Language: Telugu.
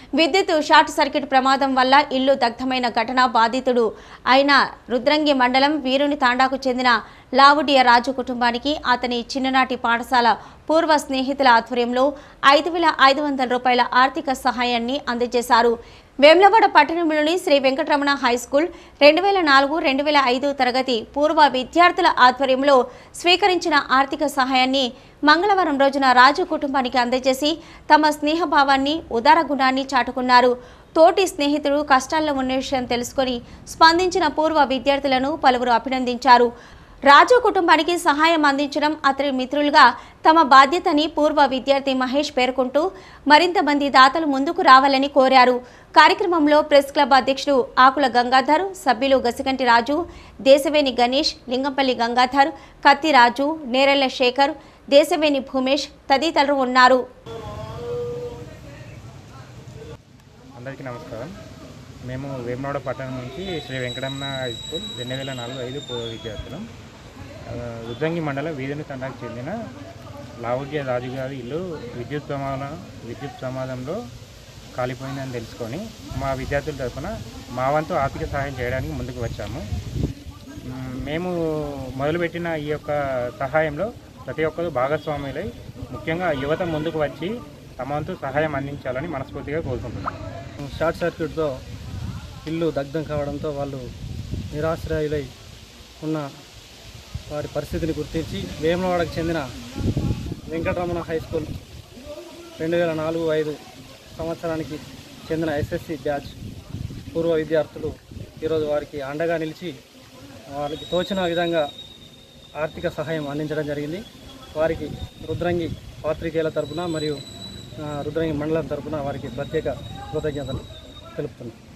విద్యుత్ షార్ట్ సర్క్యూట్ ప్రమాదం వల్ల ఇల్లు దగ్ధమైన ఘటన బాధితుడు అయిన రుద్రంగి మండలం వీరుని తాండాకు చెందిన లావుడియ రాజు కుటుంబానికి అతని చిన్ననాటి పాఠశాల పూర్వ స్నేహితుల ఆధ్వర్యంలో ఐదు వేల ఐదు వందల రూపాయల ఆర్థిక సహాయాన్ని అందజేశారు వేములవాడ పట్టణంలోని శ్రీ వెంకటరమణ హై స్కూల్ రెండు వేల నాలుగు రెండు వేల ఐదు తరగతి పూర్వ విద్యార్థుల ఆధ్వర్యంలో స్వీకరించిన ఆర్థిక సహాయాన్ని మంగళవారం రోజున రాజు కుటుంబానికి అందజేసి తమ స్నేహభావాన్ని ఉదార గుణాన్ని చాటుకున్నారు తోటి స్నేహితుడు కష్టాల్లో ఉన్న విషయం తెలుసుకొని స్పందించిన పూర్వ విద్యార్థులను పలువురు అభినందించారు రాజు కుటుంబానికి సహాయం అందించడం అతని మిత్రులుగా తమ బాధ్యతని పూర్వ విద్యార్థి మహేష్ పేర్కొంటూ మరింత మంది దాతలు ముందుకు రావాలని కోరారు కార్యక్రమంలో ప్రెస్ క్లబ్ అధ్యక్షుడు ఆకుల గంగాధర్ సభ్యులు గసికంటి రాజు దేశవేణి గణేష్ లింగంపల్లి గంగాధర్ కత్తి రాజు నేరెళ్ల శేఖర్ దేశవేణి భూమేష్ తదితరులు ఉన్నారు అందరికీ నమస్కారం మేము వేమనాడ పట్టణం నుంచి శ్రీ వెంకటరమణ హై స్కూల్ రెండు వేల నాలుగు ఐదు పూర్వ విద్యార్థులం ఆ, రుద్రంగి మండలం వీధుని తండాకు చెందిన లావుడ్య రాజు గారి ఇల్లు విద్యుత్ ప్రమాదం విద్యుత్ ప్రమాదంలో కాలిపోయిందని తెలుసుకొని మా విద్యార్థుల తరఫున మా వంతు ఆర్థిక సహాయం చేయడానికి ముందుకు వచ్చాము మ్, మేము మొదలుపెట్టిన ఈ యొక్క సహాయంలో ప్రతి ఒక్కరు భాగస్వాములై ముఖ్యంగా యువత ముందుకు వచ్చి తమ వంతు సహాయం అందించాలని మనస్ఫూర్తిగా కోరుకుంటున్నాను షార్ట్ సర్క్యూట్తో ఇల్లు దగ్ధం కావడంతో వాళ్ళు నిరాశ్రయులై ఉన్న వారి పరిస్థితిని గుర్తించి వేములవాడకు చెందిన వెంకటరమణ హై స్కూల్ రెండు వేల నాలుగు ఐదు సంవత్సరానికి చెందిన ఎస్ఎస్సి బ్యాచ్ పూర్వ విద్యార్థులు ఈరోజు వారికి అండగా నిలిచి వారికి తోచిన విధంగా ఆర్థిక సహాయం అందించడం జరిగింది వారికి రుద్రంగి పాత్రికేయుల తరపున మరియు ఆ, రుద్రంగి మండలం తరపున వారికి ప్రత్యేక కృతజ్ఞతలు తెలుపుతున్నాను